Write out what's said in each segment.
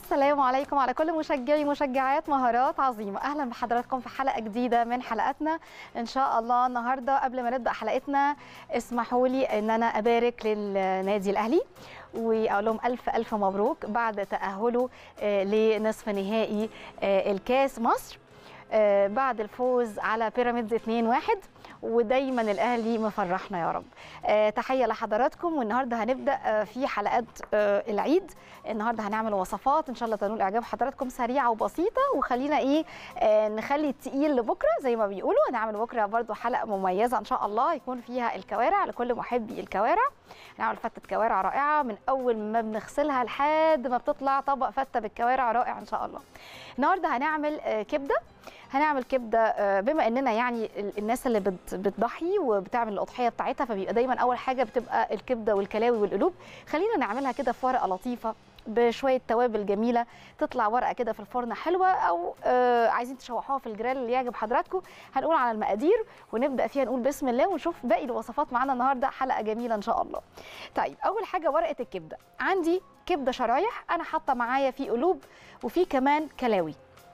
السلام عليكم على كل مشجعي مشجعات مهارات عظيمة أهلا بحضراتكم في حلقة جديدة من حلقاتنا إن شاء الله النهاردة قبل ما نبدأ حلقتنا اسمحوا لي إن أنا أبارك للنادي الأهلي وأقول لهم ألف ألف مبروك بعد تأهله آه، لنصف نهائي آه، الكاس مصر آه، بعد الفوز على بيراميدز 2-1 ودايما الاهلي مفرحنا يا رب آه، تحيه لحضراتكم والنهارده هنبدا آه، في حلقات آه، العيد النهارده هنعمل وصفات ان شاء الله تنول اعجاب حضراتكم سريعه وبسيطه وخلينا ايه آه، نخلي التقيل لبكره زي ما بيقولوا هنعمل بكره برضو حلقه مميزه ان شاء الله يكون فيها الكوارع لكل محبي الكوارع هنعمل فتة كوارع رائعة من أول ما بنغسلها لحد ما بتطلع طبق فتة بالكوارع رائع إن شاء الله. النهارده هنعمل آه، كبدة هنعمل كبده آه، بما اننا يعني ال- الناس اللي بت- بتضحي وبتعمل الاضحيه بتاعتها فبيبقى دايما اول حاجه بتبقى الكبده والكلاوي والقلوب خلينا نعملها كده في ورقه لطيفه بشويه توابل جميله تطلع ورقه كده في الفرن حلوه او آه عايزين تشوحوها في الجرال اللي يعجب حضراتكم هنقول على المقادير ونبدا فيها نقول بسم الله ونشوف باقي الوصفات معانا النهارده حلقه جميله ان شاء الله طيب اول حاجه ورقه الكبده عندي كبده شرايح انا حاطه معايا في قلوب وفي كمان كلاوي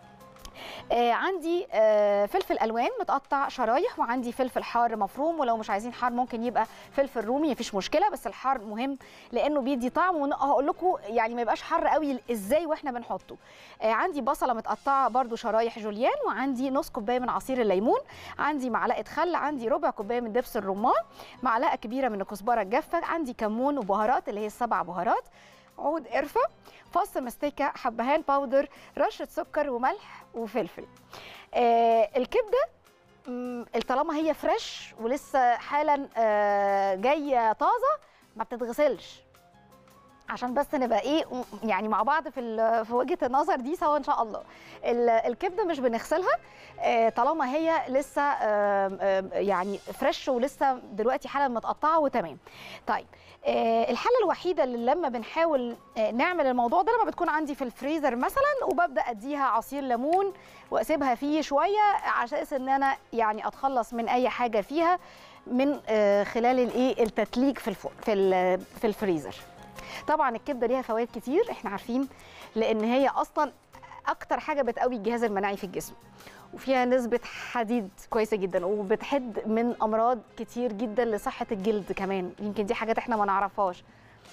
آه عندي آه فلفل الوان متقطع شرايح وعندي فلفل حار مفروم ولو مش عايزين حار ممكن يبقى فلفل رومي مفيش مشكله بس الحار مهم لانه بيدي طعم وهقول لكم يعني ما يبقاش حر قوي ازاي واحنا بنحطه آه عندي بصله متقطعه برده شرايح جوليان وعندي نص كوبايه من عصير الليمون عندي معلقه خل عندي ربع كوبايه من دبس الرمان معلقه كبيره من الكزبره الجافه عندي كمون وبهارات اللي هي السبع بهارات عود قرفه فص مستكه حبهان باودر رشه سكر وملح وفلفل آه الكبده مم، طالما هي فريش ولسه حالا آه جايه طازه ما بتتغسلش عشان بس نبقى ايه م- يعني مع بعض في ال- في وجهه النظر دي سوا ان شاء الله ال- الكبده مش بنغسلها آه، طالما هي لسه آم، آم، يعني فريش ولسه دلوقتي حالا متقطعه وتمام طيب آه، الحاله الوحيده اللي لما بنحاول آه، نعمل الموضوع ده لما بتكون عندي في الفريزر مثلا وببدا اديها عصير ليمون واسيبها فيه شويه على اساس ان انا يعني اتخلص من اي حاجه فيها من آه، خلال الايه التتليج في الفرن في ال- في الفريزر طبعا الكبده ليها فوائد كتير احنا عارفين لان هي اصلا اكتر حاجه بتقوي الجهاز المناعي في الجسم وفيها نسبة حديد كويسة جدا وبتحد من أمراض كتير جدا لصحة الجلد كمان يمكن دي حاجات احنا ما نعرفهاش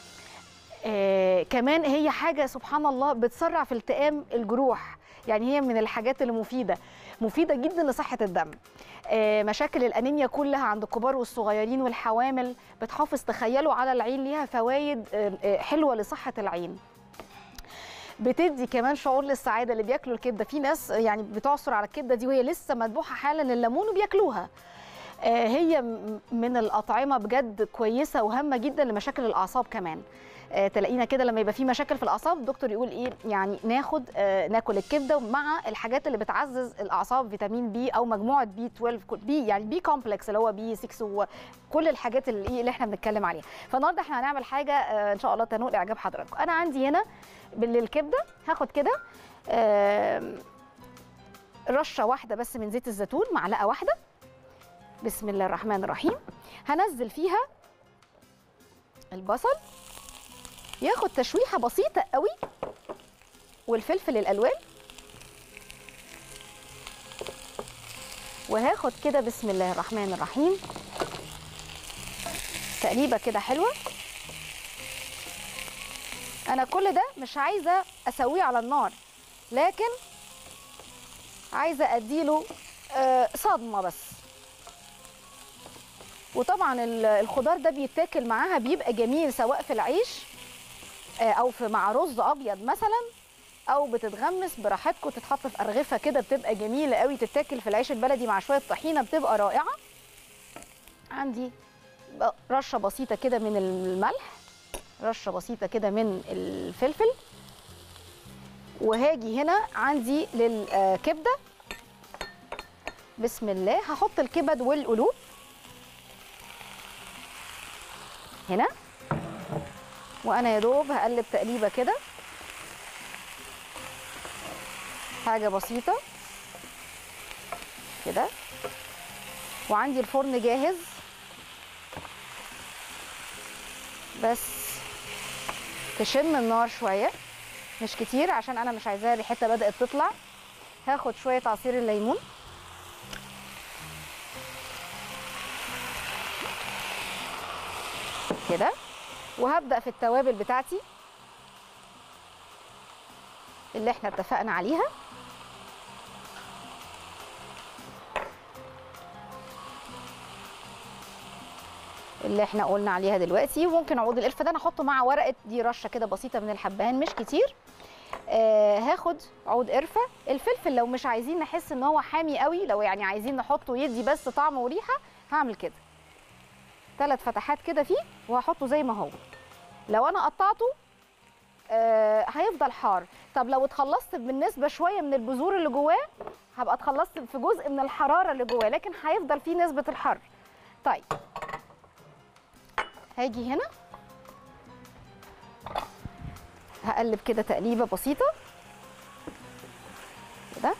آه كمان هي حاجة سبحان الله بتسرع في التئام الجروح يعني هي من الحاجات اللي مفيدة مفيدة جدا لصحة الدم آه مشاكل الأنيميا كلها عند الكبار والصغيرين والحوامل بتحافظ تخيلوا على العين ليها فوائد آه آه، حلوة لصحة العين بتدي كمان شعور للسعاده اللي بياكلوا الكبده في ناس يعني بتعصر على الكبده دي وهي لسه مذبوحه حالا الليمون وبياكلوها آه، هي م- من الاطعمه بجد كويسه وهامه جدا لمشاكل الاعصاب كمان آه، تلاقينا كده لما يبقى في مشاكل في الاعصاب الدكتور يقول ايه يعني ناخد آه، ناكل الكبده مع الحاجات اللي بتعزز الاعصاب فيتامين بي او مجموعه بي 12 كل- بي يعني بي كومبلكس اللي هو بي 6 وكل الحاجات اللي, إيه اللي احنا بنتكلم عليها فالنهارده احنا هنعمل حاجه آه، ان شاء الله تنول اعجاب حضراتكم انا عندي هنا بالكبده هاخد كده آم، رشه واحده بس من زيت الزيتون معلقه واحده بسم الله الرحمن الرحيم هنزل فيها البصل ياخد تشويحه بسيطه قوي والفلفل الالوان وهاخد كده بسم الله الرحمن الرحيم تقليبه كده حلوه انا كل ده مش عايزه اسويه على النار لكن عايزه اديله آه، صدمه بس وطبعا ال- الخضار ده بيتاكل معاها بيبقى جميل سواء في العيش آه، او في مع رز ابيض مثلا او بتتغمس براحتكم تتحط في ارغفه كده بتبقى جميله قوي تتاكل في العيش البلدي مع شويه طحينه بتبقى رائعه عندي ب- رشه بسيطه كده من الملح رشه بسيطه كده من الفلفل وهاجي هنا عندي للكبده بسم الله هحط الكبد والقلوب هنا وانا يا دوب هقلب تقليبه كده حاجه بسيطه كده وعندي الفرن جاهز بس تشم النار شويه مش كتير عشان انا مش عايزاها ريحتها بدات تطلع هاخد شويه عصير الليمون كده وهبدا في التوابل بتاعتي اللي احنا اتفقنا عليها اللي احنا قلنا عليها دلوقتي وممكن عود القرفه ده انا احطه مع ورقه دي رشه كده بسيطه من الحبهان مش كتير آه هاخد عود قرفه الفلفل لو مش عايزين نحس ان هو حامي قوي لو يعني عايزين نحطه يدي بس طعم وريحه هعمل كده ثلاث فتحات كده فيه وهحطه زي ما هو لو انا قطعته آه هيفضل حار طب لو اتخلصت بالنسبه شويه من البذور اللي جواه هبقى اتخلصت في جزء من الحراره اللي جواه لكن هيفضل فيه نسبه الحر طيب هاجي هنا هقلب كده تقليبه بسيطه كده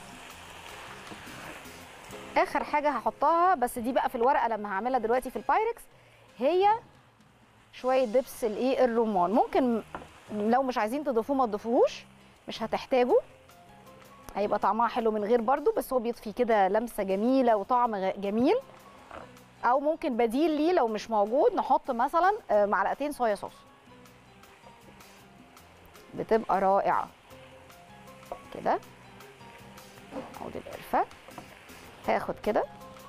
اخر حاجه هحطها بس دي بقى في الورقه لما هعملها دلوقتي في البايركس هي شويه دبس الايه الرمان ممكن لو مش عايزين تضيفوه ما تضيفوهوش مش هتحتاجوا هيبقى طعمها حلو من غير برضو بس هو بيضفي كده لمسه جميله وطعم غ- جميل او ممكن بديل ليه لو مش موجود نحط مثلا آه، معلقتين صويا صوص بتبقى رائعه كده عود القرفه هاخد كده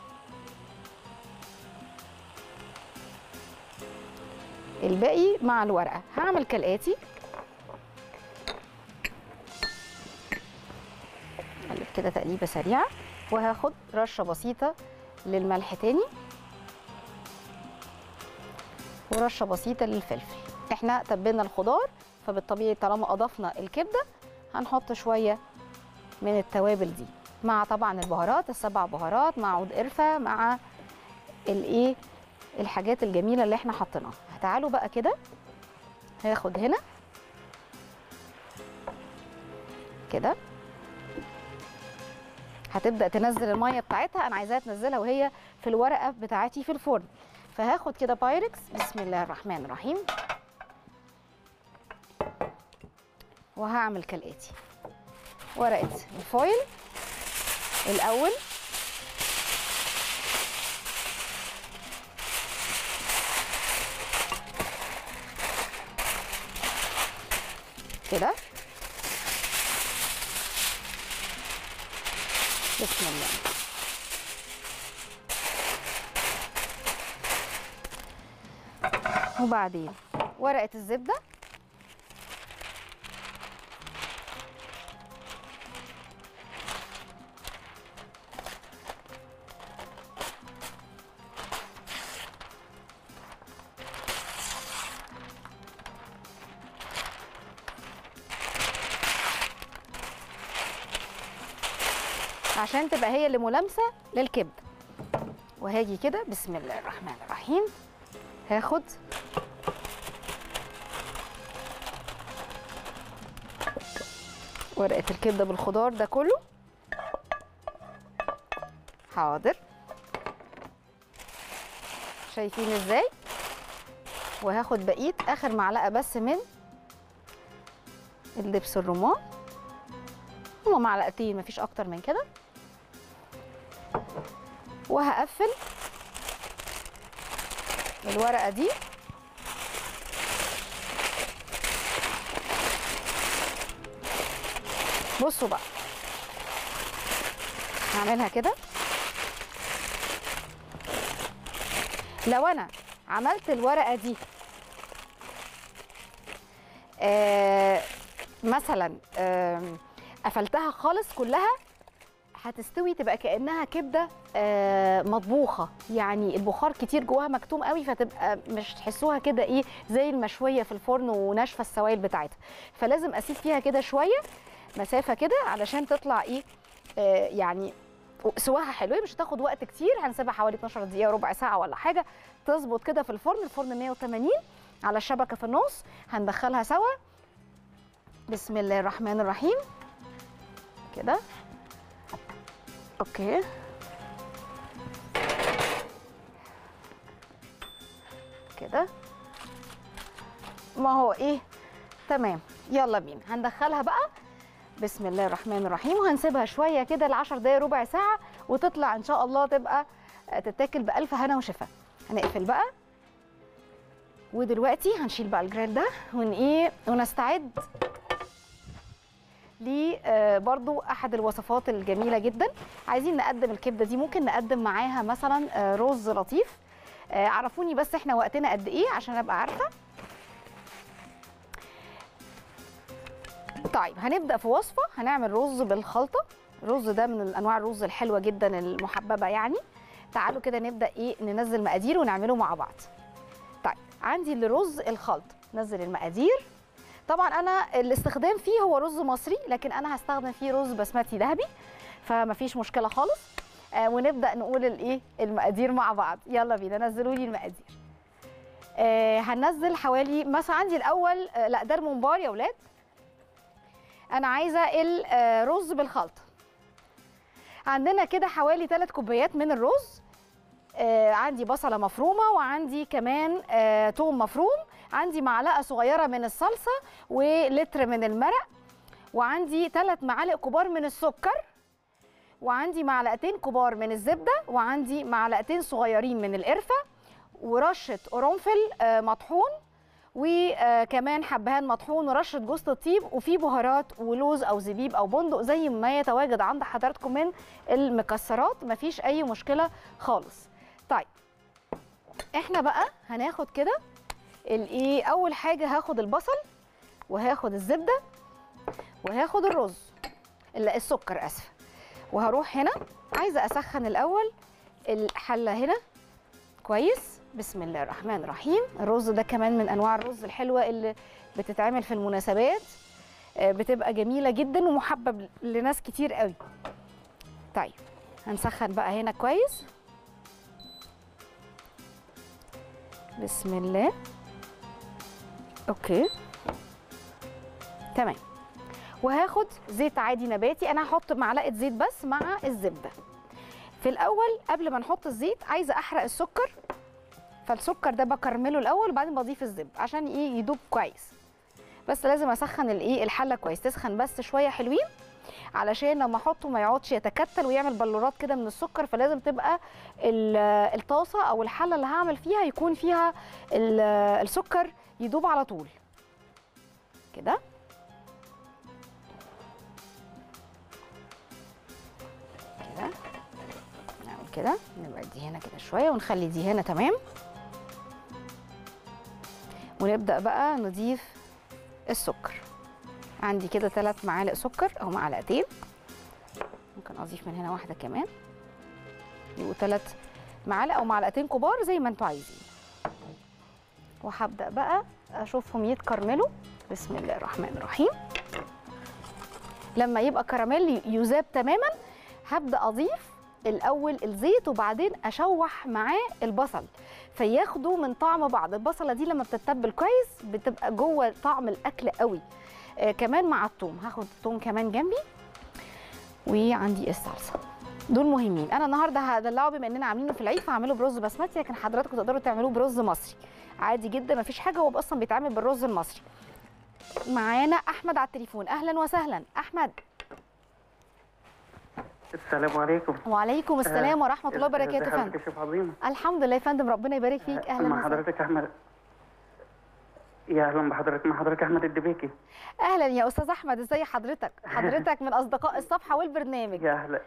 الباقي مع الورقه هعمل كالاتي اقلب كده تقليبه سريعه وهاخد رشه بسيطه للملح تاني ورشه بسيطه للفلفل احنا تبلنا الخضار فبالطبيعي طالما اضفنا الكبده هنحط شويه من التوابل دي مع طبعا البهارات السبع بهارات مع عود قرفه مع الايه الحاجات الجميله اللي احنا حطيناها تعالوا بقى كده هاخد هنا كده هتبدا تنزل الميه بتاعتها انا عايزاها تنزلها وهي في الورقه بتاعتي في الفرن فهاخد كده بايركس بسم الله الرحمن الرحيم وهعمل كالاتي ورقه الفويل الاول كده بسم الله وبعدين ورقة الزبدة عشان تبقى هي اللي ملامسة للكبدة وهاجي كده بسم الله الرحمن الرحيم هاخد ورقة الكبدة بالخضار ده كله حاضر شايفين ازاي وهاخد بقية اخر معلقة بس من الدبس الرمان هما معلقتين مفيش اكتر من كده وهقفل الورقه دي بصوا بقى هعملها كده لو انا عملت الورقه دي آه مثلا آم، قفلتها خالص كلها هتستوي تبقى كانها كبده آه، مطبوخه يعني البخار كتير جواها مكتوم قوي فتبقى مش تحسوها كده ايه زي المشويه في الفرن وناشفه السوائل بتاعتها فلازم اسيب فيها كده شويه مسافه كده علشان تطلع ايه آه، يعني سواها حلوه مش هتاخد وقت كتير هنسيبها حوالي 12 دقيقه ربع ساعه ولا حاجه تظبط كده في الفرن الفرن 180 على الشبكه في النص هندخلها سوا بسم الله الرحمن الرحيم كده اوكي كده ما هو ايه تمام يلا بينا هندخلها بقى بسم الله الرحمن الرحيم وهنسيبها شويه كده ل 10 دقايق ربع ساعه وتطلع ان شاء الله تبقى تتاكل بالف هنا وشفا هنقفل بقى ودلوقتي هنشيل بقى الجريل ده ون ايه ونستعد ل آه، برضو احد الوصفات الجميله جدا عايزين نقدم الكبده دي ممكن نقدم معاها مثلا آه، رز لطيف آه، عرفوني بس احنا وقتنا قد ايه عشان ابقى عارفه طيب هنبدا في وصفه هنعمل رز بالخلطه الرز ده من انواع الرز الحلوه جدا المحببه يعني تعالوا كده نبدا ايه ننزل مقادير ونعمله مع بعض طيب عندي الرز الخلط نزل المقادير طبعا انا الاستخدام فيه هو رز مصري لكن انا هستخدم فيه رز بسمتي ذهبي فمفيش مشكله خالص آه ونبدا نقول الايه المقادير مع بعض يلا بينا نزلوا لي المقادير آه هننزل حوالي مثلا عندي الاول آه لا ده الممبار يا اولاد انا عايزه الرز بالخلطه عندنا كده حوالي 3 كوبايات من الرز آه عندي بصله مفرومه وعندي كمان آه توم مفروم عندي معلقه صغيره من الصلصه ولتر من المرق وعندي 3 معالق كبار من السكر وعندي معلقتين كبار من الزبده وعندي معلقتين صغيرين من القرفه ورشه قرنفل آه مطحون وكمان حبهان مطحون ورشه جوز الطيب وفي بهارات ولوز او زبيب او بندق زي ما يتواجد عند حضراتكم من المكسرات مفيش اي مشكله خالص طيب احنا بقى هناخد كده الايه اول حاجه هاخد البصل وهاخد الزبده وهاخد الرز لا السكر اسفه وهروح هنا عايزه اسخن الاول الحله هنا كويس بسم الله الرحمن الرحيم الرز ده كمان من انواع الرز الحلوه اللي بتتعمل في المناسبات آه، بتبقى جميله جدا ومحبب لناس كتير قوي طيب هنسخن بقى هنا كويس بسم الله اوكي تمام وهاخد زيت عادي نباتي انا هحط معلقه زيت بس مع الزبده في الاول قبل ما نحط الزيت عايزه احرق السكر فالسكر ده بكرمله الاول وبعدين بضيف الزبده عشان ايه يدوب كويس بس لازم اسخن الايه الحله كويس تسخن بس شويه حلوين علشان لما احطه ما يقعدش يتكتل ويعمل بلورات كده من السكر فلازم تبقى ال- الطاسه او الحله اللي هعمل فيها يكون فيها ال- السكر يدوب على طول كده كده نعمل كده نبعد دي هنا كده شويه ونخلي دي هنا تمام ونبدا بقى نضيف السكر عندي كده ثلاث معالق سكر او معلقتين ممكن اضيف من هنا واحده كمان يبقوا ثلاث معالق او معلقتين كبار زي ما انتوا عايزين وهبدا بقى اشوفهم يتكرملوا بسم الله الرحمن الرحيم لما يبقى كراميل يذاب تماما هبدا اضيف الاول الزيت وبعدين اشوح معاه البصل فياخدوا من طعم بعض البصله دي لما بتتبل كويس بتبقى جوه طعم الاكل قوي آه كمان مع الثوم هاخد الثوم كمان جنبي وعندي الصلصه دول مهمين انا النهارده هدلعه بما اننا عاملينه في العيد فهعمله برز بسمتي لكن حضراتكم تقدروا تعملوه برز مصري عادي جدا مفيش حاجه هو اصلا بيتعمل بالرز المصري معانا احمد على التليفون اهلا وسهلا احمد السلام عليكم وعليكم السلام ورحمه الله وبركاته ازي فندم حضرتك يا شيخ عظيم الحمد لله يا فندم ربنا يبارك فيك اهلا مع وسهلا حضرتك احمد يا اهلا بحضرتك مع حضرتك احمد الدبيكي اهلا يا استاذ احمد ازي حضرتك حضرتك من اصدقاء الصفحه والبرنامج يا اهلا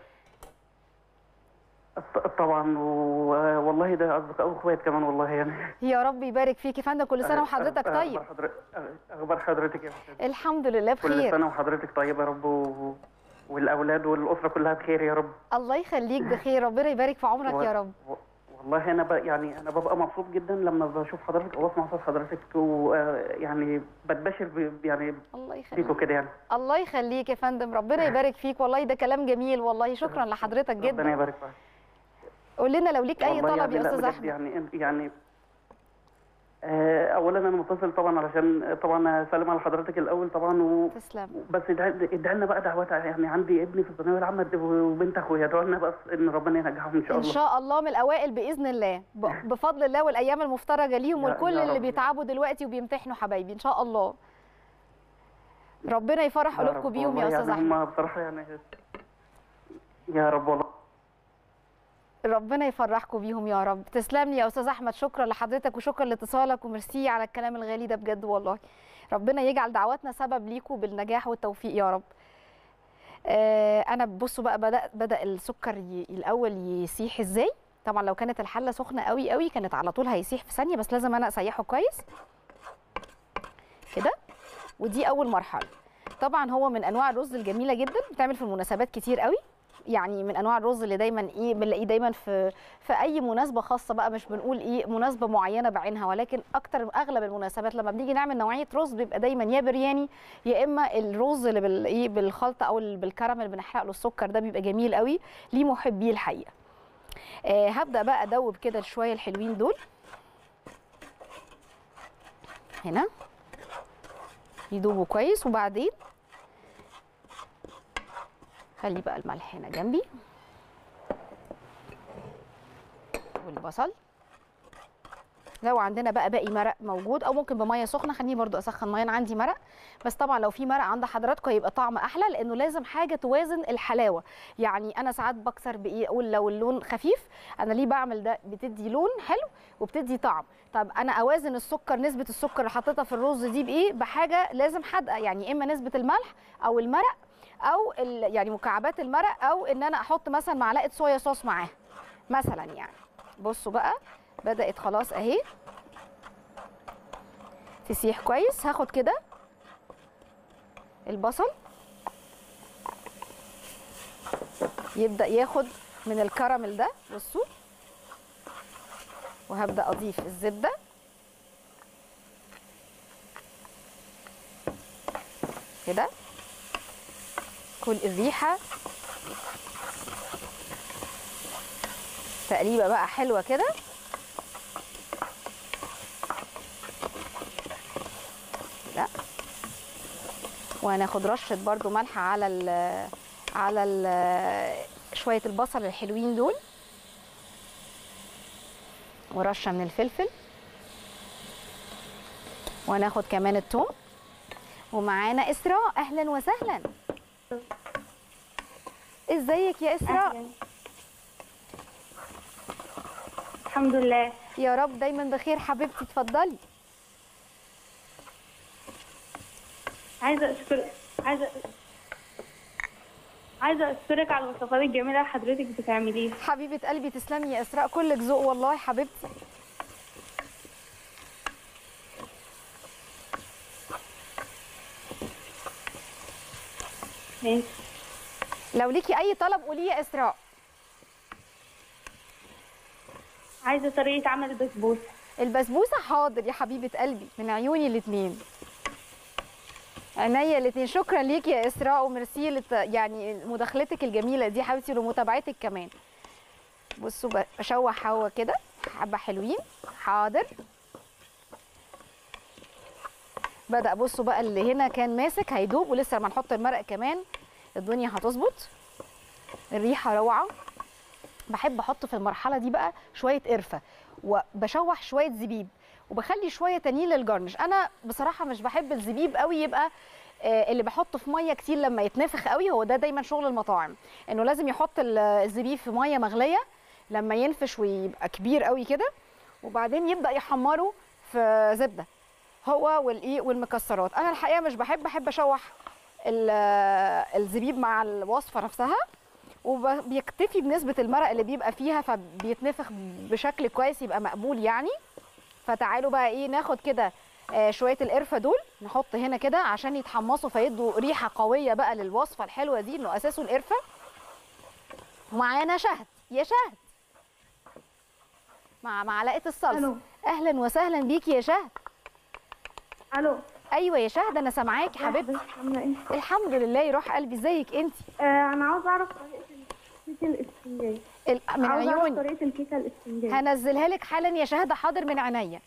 ط- طبعا و- والله ده اصدقاء واخوات كمان والله يعني يا رب يبارك فيك يا فندم كل سنه وحضرتك أخبار طيب حضرتك اخبار حضرتك يا استاذ الحمد لله كل بخير سنه وحضرتك طيبه يا رب و... والاولاد والاسره كلها بخير يا رب الله يخليك بخير ربنا يبارك في عمرك و- يا رب و- والله انا ب... يعني انا ببقى مبسوط جدا لما بشوف حضرتك او اسمع صوت حضرتك ويعني بتبشر ب... يعني الله بيكوا يخليك كده يعني الله يخليك يا فندم ربنا يبارك فيك والله ده كلام جميل والله شكرا لحضرتك ربنا جدا يبارك فيك قول لنا لو ليك اي والله طلب يعني يا لا استاذ بجد احمد يعني انت يعني آه، اولا انا متصل طبعا علشان طبعا اسلم على حضرتك الاول طبعا و تسلم بس ادعي ادعي لنا بقى دعوات يعني عندي ابني في الثانويه العامه وبنت اخويا ادعوا لنا بس ان ربنا ينجحهم ان شاء ان الله شاء الله من الاوائل باذن الله ب- بفضل الله والايام المفترجه ليهم يا- والكل يا اللي رب. بيتعبوا دلوقتي وبيمتحنوا حبايبي ان شاء الله ربنا يفرح يا رب قلوبكم بيهم يا والله استاذ يعني احمد هم بصراحه يعني يا رب والله ربنا يفرحكم بيهم يا رب تسلم لي يا استاذ احمد شكرا لحضرتك وشكرا لاتصالك وميرسي على الكلام الغالي ده بجد والله ربنا يجعل دعواتنا سبب ليكم بالنجاح والتوفيق يا رب آه انا بصوا بقى بدا بدا السكر ي... الاول يسيح ازاي طبعا لو كانت الحله سخنه قوي قوي كانت على طول هيسيح في ثانيه بس لازم انا اسيحه كويس كده ودي اول مرحله طبعا هو من انواع الرز الجميله جدا بتعمل في المناسبات كتير قوي يعني من انواع الرز اللي دايما ايه بنلاقيه دايما في في اي مناسبه خاصه بقى مش بنقول ايه مناسبه معينه بعينها ولكن اكتر اغلب المناسبات لما بنيجي نعمل نوعيه رز بيبقى دايما يا برياني يا اما الرز اللي بال ايه بالخلطه او ال- بالكراميل بنحرق له السكر ده بيبقى جميل قوي ليه محبيه الحقيقه آه هبدا بقى ادوب كده شويه الحلوين دول هنا يدوبوا كويس وبعدين خلي بقى الملح هنا جنبي والبصل لو عندنا بقى باقي مرق موجود او ممكن بميه سخنه خليني برضو اسخن ميه انا عندي مرق بس طبعا لو في مرق عند حضراتكم هيبقى طعم احلى لانه لازم حاجه توازن الحلاوه يعني انا ساعات بكسر بايه اقول لو اللون خفيف انا ليه بعمل ده بتدي لون حلو وبتدي طعم طب انا اوازن السكر نسبه السكر اللي حطيتها في الرز دي بايه بحاجه لازم حادقه يعني اما نسبه الملح او المرق او ال- يعني مكعبات المرق او ان انا احط مثلا معلقه صويا صوص معاها مثلا يعني بصوا بقى بدات خلاص اهي تسيح كويس هاخد كده البصل يبدا ياخد من الكراميل ده بصوا وهبدا اضيف الزبده كده كل الريحه تقليبه بقى حلوه كده لا وهناخد رشه برضو ملح على ال على ال شويه البصل الحلوين دول ورشه من الفلفل وهناخد كمان الثوم ومعانا اسراء اهلا وسهلا ازيك يا اسراء أهلاً. الحمد لله يا رب دايما بخير حبيبتي اتفضلي عايزة أشكر عايزة عايزة أشكرك على الوصفات الجميلة اللي حضرتك بتعمليها حبيبه قلبي تسلمي يا اسراء كلك ذوق والله حبيبتي ماشي لو ليكي اي طلب قوليه يا اسراء عايزة طريقة عمل البسبوسة البسبوسه حاضر يا حبيبه قلبي من عيوني الاثنين عينيا الاثنين شكرا ليكي يا اسراء وميرسي لت... يعني مداخلتك الجميله دي حبيبتي ولمتابعتك كمان بصوا ب- بشوح هوا كده حبه حلوين حاضر بدا بصوا بقى اللي هنا كان ماسك هيدوب ولسه لما نحط المرق كمان الدنيا هتظبط الريحه روعه بحب احط في المرحله دي بقى شويه قرفه وبشوح شويه زبيب وبخلي شويه تانيين للجرنش انا بصراحه مش بحب الزبيب قوي يبقى آه، اللي بحطه في ميه كتير لما يتنفخ قوي هو ده دايما شغل المطاعم انه لازم يحط ال- الزبيب في ميه مغليه لما ينفش ويبقى كبير قوي كده وبعدين يبدا يحمره في زبده هو والايه والمكسرات انا الحقيقه مش بحب بحب اشوح ال- الزبيب مع الوصفه نفسها وبيكتفي بنسبه المرق اللي بيبقى فيها فبيتنفخ بشكل كويس يبقى مقبول يعني فتعالوا بقى ايه ناخد كده آه، شويه القرفه دول نحط هنا كده عشان يتحمصوا فيدوا ريحه قويه بقى للوصفه الحلوه دي انه اساسه القرفه ومعانا شهد يا شهد مع معلقه الصلصه ألو. اهلا وسهلا بيكي يا شهد ألو ايوه يا شهد انا سامعاكي حبيبتي عاملة إيه؟ الحمد لله يروح قلبي ازيك انت آه أنا عاوزة أعرف طريقة الكيكة الإسفنجية ال- من عاوزة أعرف عيوني طريقة الكيكة الإسفنجية هنزلها لك حالا يا شهد حاضر من عينيا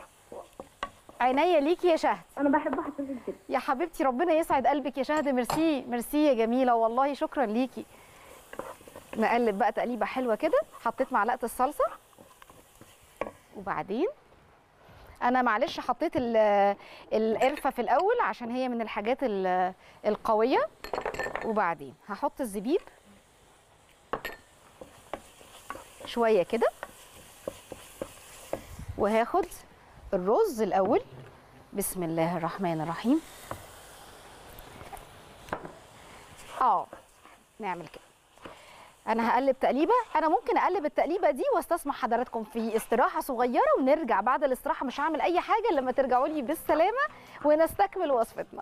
عينيا ليكي يا شهد أنا بحب حضرتك جدا يا حبيبتي ربنا يسعد قلبك يا شهد ميرسي ميرسي يا جميله والله شكرا ليكي نقلب بقى تقليبه حلوه كده حطيت معلقه الصلصه وبعدين انا معلش حطيت ال- القرفه في الاول عشان هي من الحاجات ال- القويه وبعدين هحط الزبيب شويه كده وهاخد الرز الاول بسم الله الرحمن الرحيم اه نعمل كده انا هقلب تقليبه انا ممكن اقلب التقليبه دي واستسمح حضراتكم في استراحه صغيره ونرجع بعد الاستراحه مش هعمل اي حاجه لما ترجعوا لي بالسلامه ونستكمل وصفتنا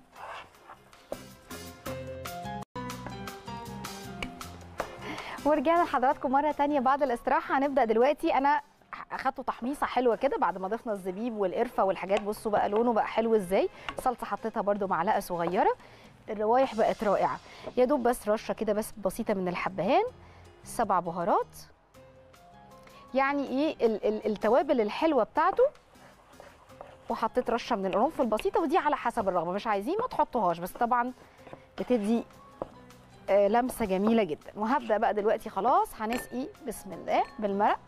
ورجعنا لحضراتكم مره تانية بعد الاستراحه هنبدا دلوقتي انا اخدته تحميصه حلوه كده بعد ما ضفنا الزبيب والقرفه والحاجات بصوا بقى لونه بقى حلو ازاي صلصه حطيتها برده معلقه صغيره الروايح بقت رائعه يا دوب بس رشه كده بس بسيطه من الحبهان سبع بهارات يعني ايه ال- ال- التوابل الحلوه بتاعته وحطيت رشه من القرنفل بسيطه ودي على حسب الرغبه مش عايزين ما تحطوهاش بس طبعا بتدي آه، لمسه جميله جدا وهبدا بقى دلوقتي خلاص هنسقي بسم الله بالمرق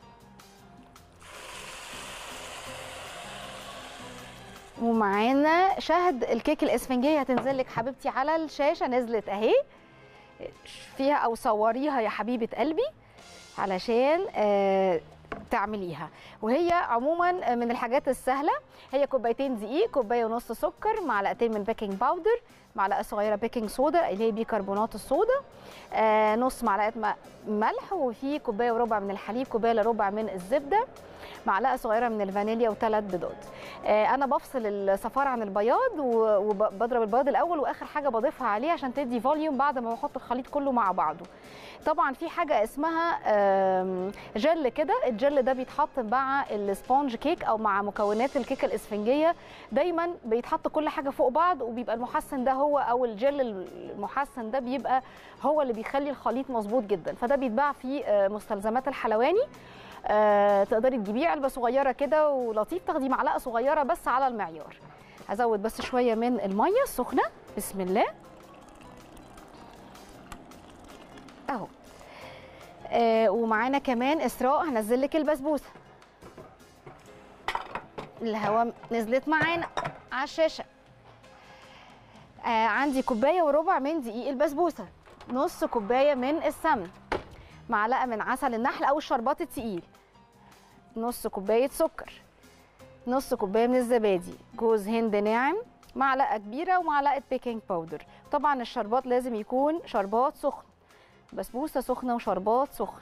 ومعانا شهد الكيك الاسفنجيه هتنزل لك حبيبتي على الشاشه نزلت اهي فيها او صوريها يا حبيبه قلبي علشان آه، تعمليها وهي عموما من الحاجات السهله هي كوبايتين دقيق كوبايه ونص سكر معلقتين من بيكنج باودر معلقه صغيره بيكنج صودا اللي هي بيكربونات الصودا آه، نص معلقه م- ملح وفي كوبايه وربع من الحليب كوبايه الا ربع من الزبده معلقه صغيره من الفانيليا وثلاث بيضات آه، انا بفصل الصفار عن البياض و- وبضرب البياض الاول واخر حاجه بضيفها عليه عشان تدي فوليوم بعد ما بحط الخليط كله مع بعضه طبعا في حاجه اسمها آم، جل كده الجل ده بيتحط مع السبونج كيك او مع مكونات الكيكه الاسفنجيه دايما بيتحط كل حاجه فوق بعض وبيبقى المحسن ده هو او الجل المحسن ده بيبقى هو اللي بيخلي الخليط مظبوط جدا فده بيتباع في آه، مستلزمات الحلواني آه، تقدري تجيبيه علبه صغيره كده ولطيف تاخدي معلقه صغيره بس على المعيار هزود بس شويه من الميه السخنه بسم الله اهو آه ومعانا كمان اسراء هنزل لك البسبوسه الهواء نزلت معانا على الشاشه آه عندي كوبايه وربع من دقيق البسبوسه نص كوبايه من السمن معلقه من عسل النحل او الشربات التقيل نص كوبايه سكر نص كوبايه من الزبادي جوز هند ناعم معلقه كبيره ومعلقه بيكنج باودر طبعا الشربات لازم يكون شربات سخن بسبوسه سخنه وشربات سخن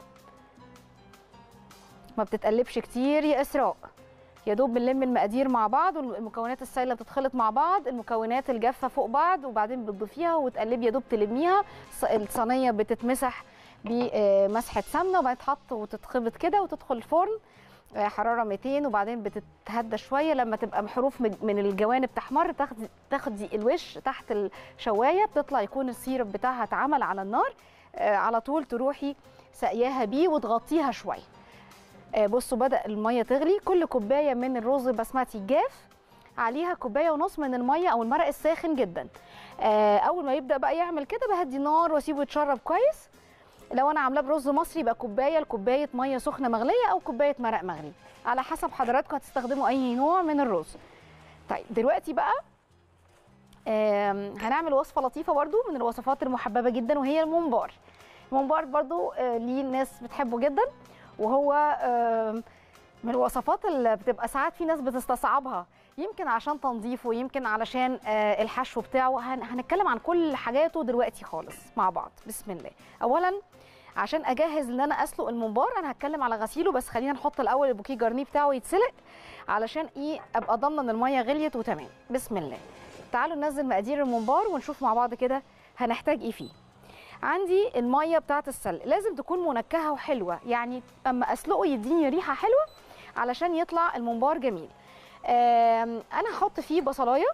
ما بتتقلبش كتير يا اسراء يا دوب بنلم المقادير مع بعض والمكونات السائله بتتخلط مع بعض المكونات الجافه فوق بعض وبعدين بتضيفيها وتقلبي يا دوب تلميها الص- الصينيه بتتمسح بمسحه سمنه وبعدين تحط وتتخبط كده وتدخل الفرن آه، حراره 200 وبعدين بتتهدى شويه لما تبقى محروف من من الجوانب تحمر تاخدي تاخدي الوش تحت الشوايه بتطلع يكون السيرب بتاعها اتعمل على النار آه، على طول تروحي سقياها بيه وتغطيها شويه آه، بصوا بدا الميه تغلي كل كوبايه من الرز بسمتي الجاف عليها كوبايه ونص من الميه او المرق الساخن جدا آه، اول ما يبدا بقى يعمل كده بهدي النار واسيبه يتشرب كويس لو انا عاملاه برز مصري يبقى كوبايه لكوبايه ميه سخنه مغليه او كوبايه مرق مغلي على حسب حضراتكم هتستخدموا اي نوع من الرز طيب دلوقتي بقى آم، هنعمل وصفه لطيفه برضو من الوصفات المحببه جدا وهي الممبار الممبار برضو آه، ليه ناس بتحبه جدا وهو آم، من الوصفات اللي بتبقى ساعات في ناس بتستصعبها يمكن عشان تنظيفه يمكن علشان آه، الحشو بتاعه هن- هنتكلم عن كل حاجاته دلوقتي خالص مع بعض بسم الله اولا عشان اجهز ان انا اسلق الممبار انا هتكلم على غسيله بس خلينا نحط الاول البوكيه جرنيه بتاعه يتسلق علشان ايه ابقى ضامنه ان الميه غليت وتمام بسم الله تعالوا ننزل مقادير الممبار ونشوف مع بعض كده هنحتاج ايه فيه عندي الميه بتاعه السلق لازم تكون منكهه وحلوه يعني اما اسلقه يديني ريحه حلوه علشان يطلع الممبار جميل آم، انا هحط فيه بصلايه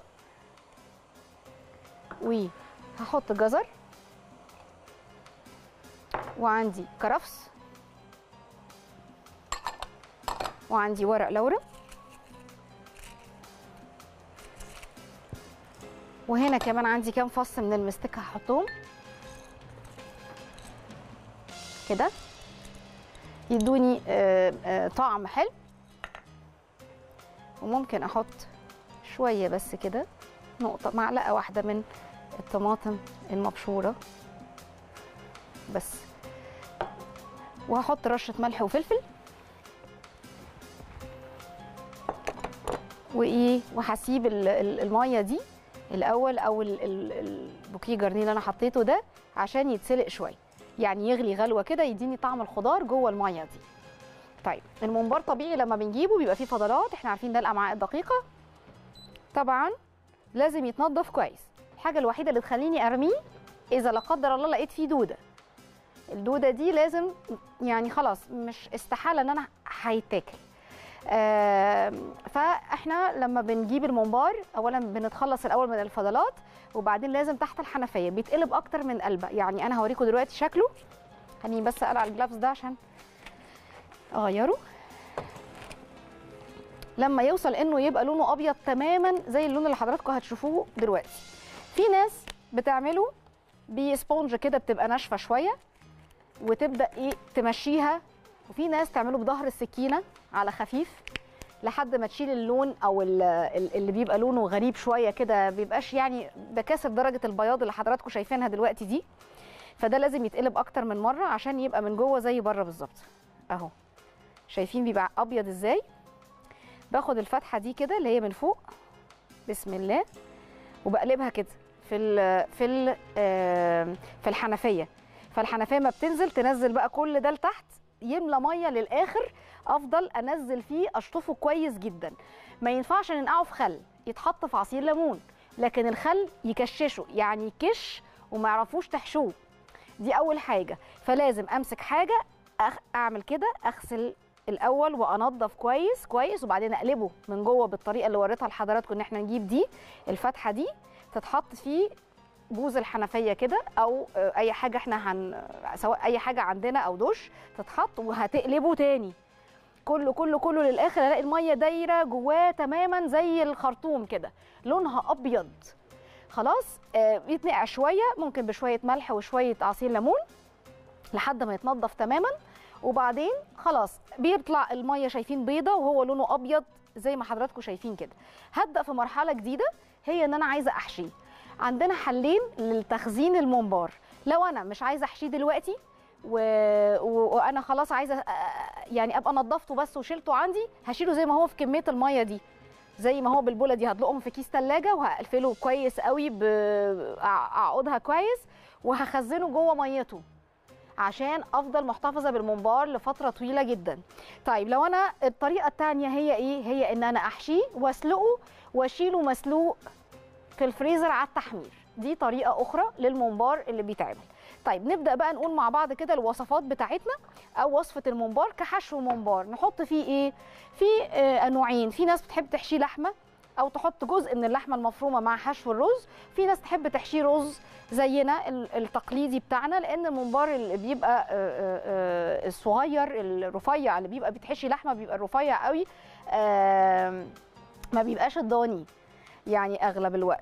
وهحط جزر وعندي كرفس وعندي ورق لورا وهنا كمان عندي كام فص من المستكة هحطهم كده يدوني آه، آه، طعم حلو وممكن احط شويه بس كده نقطه معلقه واحده من الطماطم المبشوره بس وهحط رشه ملح وفلفل وايه وهسيب ال- ال- الميه دي الاول او ال- ال- البوكيه جرنيه اللي انا حطيته ده عشان يتسلق شويه يعني يغلي غلوه كده يديني طعم الخضار جوه الميه دي طيب الممبار طبيعي لما بنجيبه بيبقى فيه فضلات احنا عارفين ده الامعاء الدقيقه طبعا لازم يتنضف كويس الحاجه الوحيده اللي تخليني ارميه اذا لا قدر الله لقيت فيه دوده الدوده دي لازم يعني خلاص مش استحاله ان انا هيتاكل آم، فاحنا لما بنجيب الممبار اولا بنتخلص الاول من الفضلات وبعدين لازم تحت الحنفيه بيتقلب اكتر من قلبه يعني انا هوريكم دلوقتي شكله خليني بس اقلع الجلافز ده عشان اغيره لما يوصل انه يبقى لونه ابيض تماما زي اللون اللي حضراتكم هتشوفوه دلوقتي في ناس بتعمله بسبونج كده بتبقى ناشفه شويه وتبدا ايه تمشيها وفي ناس تعمله بظهر السكينه على خفيف لحد ما تشيل اللون او ال- ال- اللي بيبقى لونه غريب شويه كده بيبقاش يعني بكاسر درجه البياض اللي حضراتكم شايفينها دلوقتي دي فده لازم يتقلب اكتر من مره عشان يبقى من جوه زي بره بالظبط اهو شايفين بيبقى ابيض ازاي باخد الفتحه دي كده اللي هي من فوق بسم الله وبقلبها كده في ال في ال آه، في الحنفيه فالحنفيه ما بتنزل تنزل بقى كل ده لتحت يملى ميه للاخر افضل انزل فيه اشطفه كويس جدا ما ينفعش ننقعه في خل يتحط في عصير ليمون لكن الخل يكششه يعني يكش وما يعرفوش تحشوه دي اول حاجه فلازم امسك حاجه أخ... اعمل كده اغسل الاول وانضف كويس كويس وبعدين اقلبه من جوه بالطريقه اللي وريتها لحضراتكم ان احنا نجيب دي الفتحه دي تتحط فيه بوز الحنفيه كده او آه، اي حاجه احنا هن سواء اي حاجه عندنا او دش تتحط وهتقلبه تاني كله كله كله للاخر الاقي الميه دايره جواه تماما زي الخرطوم كده لونها ابيض خلاص آه يتنقع شويه ممكن بشويه ملح وشويه عصير ليمون لحد ما يتنضف تماما وبعدين خلاص بيطلع الميه شايفين بيضه وهو لونه ابيض زي ما حضراتكم شايفين كده هبدا في مرحله جديده هي ان انا عايزه احشيه عندنا حلين للتخزين الممبار لو انا مش عايزه احشيه دلوقتي و... و... وانا خلاص عايزه أ- يعني ابقى نضفته بس وشيلته عندي هشيله زي ما هو في كميه الميه دي زي ما هو بالبوله دي هدلقهم في كيس ثلاجه وهقفله كويس قوي باعقدها كويس وهخزنه جوه ميته عشان افضل محتفظه بالممبار لفتره طويله جدا طيب لو انا الطريقه الثانيه هي ايه هي ان انا احشيه واسلقه واشيله مسلوق في الفريزر على التحمير دي طريقه اخرى للممبار اللي بيتعمل طيب نبدا بقى نقول مع بعض كده الوصفات بتاعتنا او وصفه الممبار كحشو ممبار نحط فيه ايه في آه نوعين في ناس بتحب تحشيه لحمه او تحط جزء من اللحمه المفرومه مع حشو الرز في ناس تحب تحشيه رز زينا ال- التقليدي بتاعنا لان الممبار اللي بيبقى آه، آه، آه، الصغير الرفيع اللي بيبقى بيتحشي لحمه بيبقى الرفيع قوي آه، ما بيبقاش الضاني يعني اغلب الوقت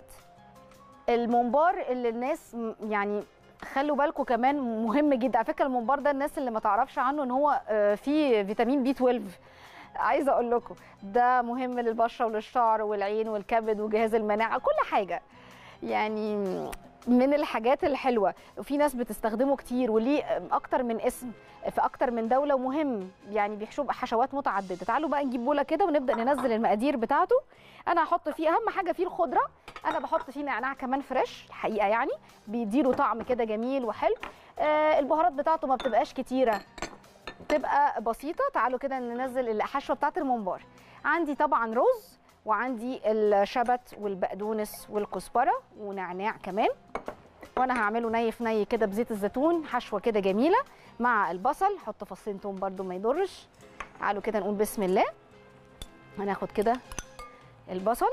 الممبار اللي الناس م- يعني خلوا بالكم كمان مهم جدا على فكره الممبار ده الناس اللي ما تعرفش عنه ان هو آه، فيه فيتامين بي 12 عايزه اقول لكم ده مهم للبشره وللشعر والعين والكبد وجهاز المناعه كل حاجه يعني من الحاجات الحلوه وفي ناس بتستخدمه كتير وليه اكتر من اسم في اكتر من دوله ومهم يعني بيحشوه بحشوات متعدده تعالوا بقى نجيب بوله كده ونبدا ننزل المقادير بتاعته انا هحط فيه اهم حاجه فيه الخضره انا بحط فيه نعناع كمان فريش الحقيقه يعني بيديله طعم كده جميل وحلو آه البهارات بتاعته ما بتبقاش كتيره تبقى بسيطه تعالوا كده ننزل الحشوه بتاعت الممبار عندي طبعا رز وعندي الشبت والبقدونس والكزبره ونعناع كمان وانا هعمله ني في ني كده بزيت الزيتون حشوه كده جميله مع البصل حط فصين توم برده ما يضرش تعالوا كده نقول بسم الله هناخد كده البصل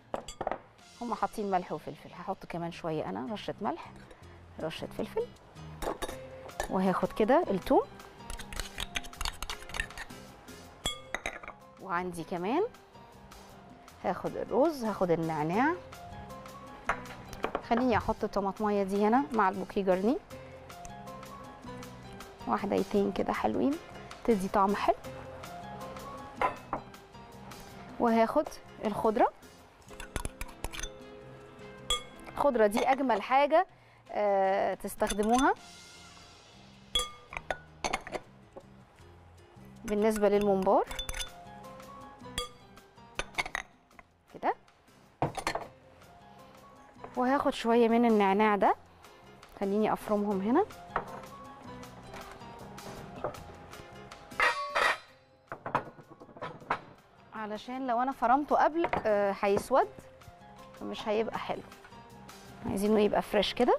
هم حاطين ملح وفلفل هحط كمان شويه انا رشه ملح رشه فلفل وهاخد كده التوم وعندي كمان هاخد الرز هاخد النعناع خليني احط الطماطمايه دي هنا مع البوكيه جرني واحدتين كده حلوين تدي طعم حلو وهاخد الخضره الخضره دي اجمل حاجه آه، تستخدموها بالنسبه للممبار كده وهاخد شويه من النعناع ده خليني افرمهم هنا علشان لو انا فرمته قبل آه، هيسود فمش هيبقى حلو عايزينه يبقى فريش كده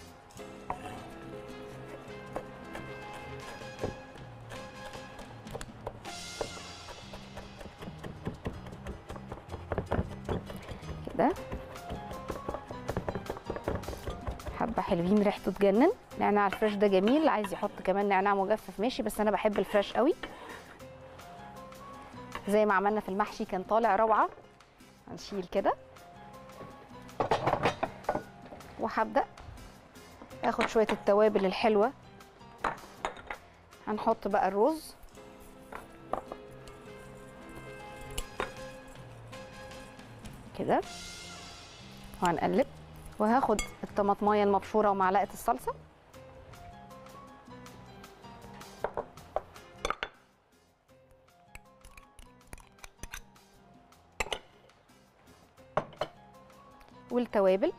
كده حبه حلوين ريحته تجنن نعناع الفريش ده جميل عايز يحط كمان نعناع مجفف ماشي بس انا بحب الفريش قوي زي ما عملنا في المحشي كان طالع روعه هنشيل كده وهبدا اخد شويه التوابل الحلوه هنحط بقى الرز كده وهنقلب وهاخد الطماطمايه المبشوره ومعلقه الصلصه والتوابل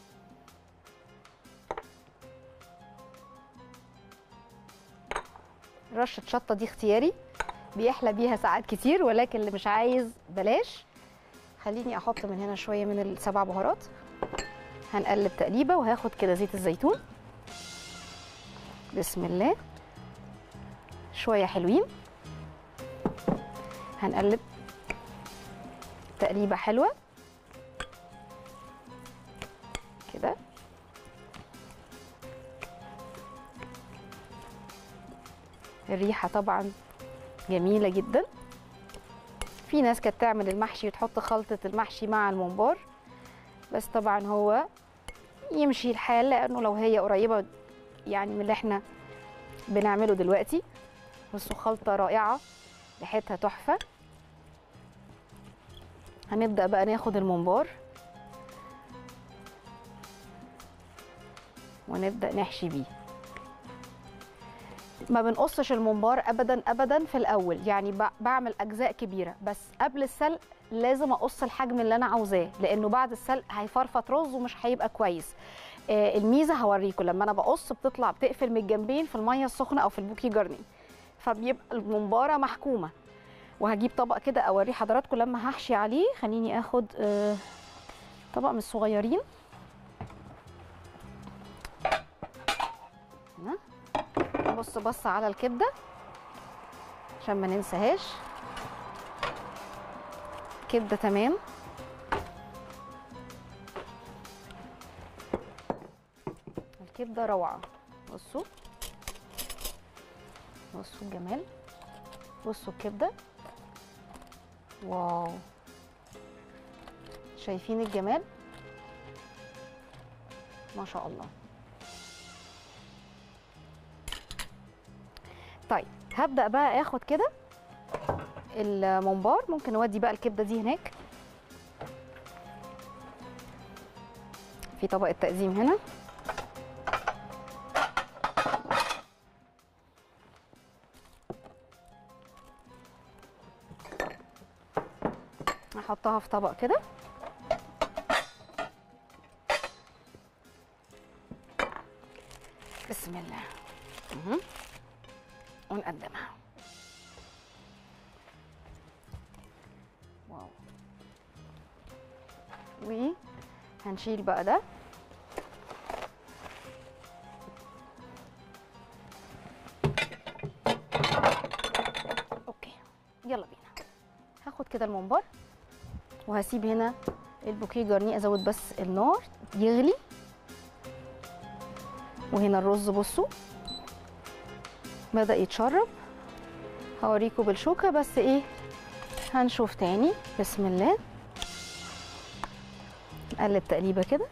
رشه شطه دي اختياري بيحلى بيها ساعات كتير ولكن اللي مش عايز بلاش خليني احط من هنا شويه من السبع بهارات هنقلب تقليبه وهاخد كده زيت الزيتون بسم الله شويه حلوين هنقلب تقليبه حلوه كده الريحه طبعا جميله جدا في ناس كانت تعمل المحشي وتحط خلطه المحشي مع الممبار بس طبعا هو يمشي الحال لانه لو هي قريبه يعني من اللي احنا بنعمله دلوقتي بصوا خلطه رائعه ريحتها تحفه هنبدا بقى ناخد الممبار ونبدا نحشي بيه ما بنقصش الممبار ابدا ابدا في الاول يعني ب- بعمل اجزاء كبيره بس قبل السلق لازم اقص الحجم اللي انا عاوزاه لانه بعد السلق هيفرفط رز ومش هيبقى كويس آه الميزه هوريكم لما انا بقص بتطلع بتقفل من الجنبين في الميه السخنه او في البوكي جارني فبيبقى الممباره محكومه وهجيب طبق كده اوريه حضراتكم لما هحشي عليه خليني اخد آه طبق من الصغيرين هنا نبص بص على الكبده عشان ما ننساهاش كبده تمام الكبده روعه بصوا بصوا الجمال بصوا الكبده واو شايفين الجمال ما شاء الله طيب هبدا بقى اخد كده الممبار ممكن نودي بقى الكبده دي هناك في طبق التقديم هنا احطها في طبق كده بسم الله مهم. ونقدمها واو وهنشيل بقى ده اوكي يلا بينا هاخد كده الممبار وهسيب هنا البوكيه جارني ازود بس النار يغلي وهنا الرز بصوا بدأ يتشرب هوريكم بالشوكة بس ايه هنشوف تاني بسم الله نقلب تقليبة كده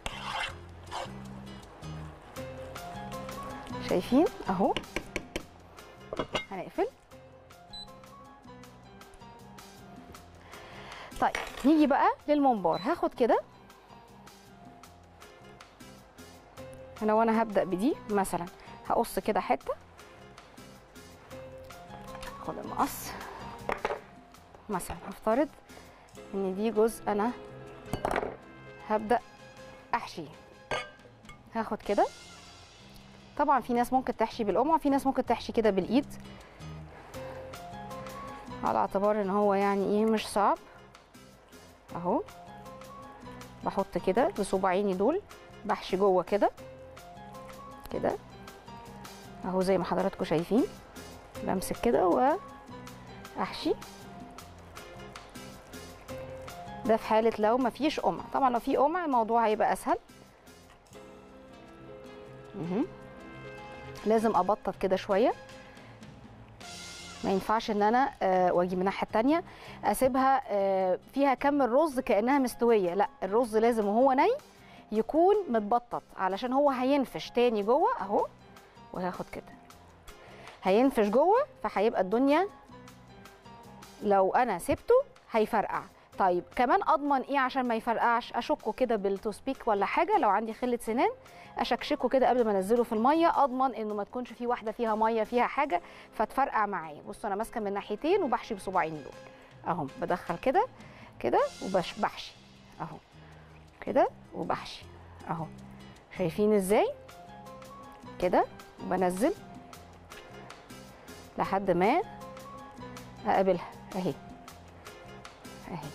شايفين اهو هنقفل نيجي بقى للممبار هاخد كده هنا وانا هبدا بدي مثلا هقص كده حته خد المقص مثلا هفترض ان دي جزء انا هبدا احشيه هاخد كده طبعا في ناس ممكن تحشي بالقمع في ناس ممكن تحشي كده بالايد على اعتبار ان هو يعني ايه مش صعب اهو بحط كده بصباعيني دول بحشي جوه كده كده اهو زي ما حضراتكم شايفين بمسك كده واحشي ده في حاله لو مفيش قمع طبعا لو في قمع الموضوع هيبقى اسهل مهم. لازم ابطط كده شويه ما ينفعش ان انا آه، واجي من الناحيه التانيه اسيبها آه، فيها كم الرز كانها مستويه لا الرز لازم وهو ني يكون متبطط علشان هو هينفش تاني جوه اهو وهاخد كده هينفش جوه فهيبقى الدنيا لو انا سبته هيفرقع طيب كمان اضمن ايه عشان ما يفرقعش اشكه كده بالتوسبيك ولا حاجه لو عندي خله سنان اشكشكه كده قبل ما انزله في الميه اضمن انه ما تكونش في واحده فيها ميه فيها حاجه فتفرقع معايا بصوا انا ماسكه من ناحيتين وبحشي بصباعين دول اهو بدخل كده كده وبحشي اهو كده وبحشي اهو شايفين ازاي كده وبنزل لحد ما اقابلها اهي اهي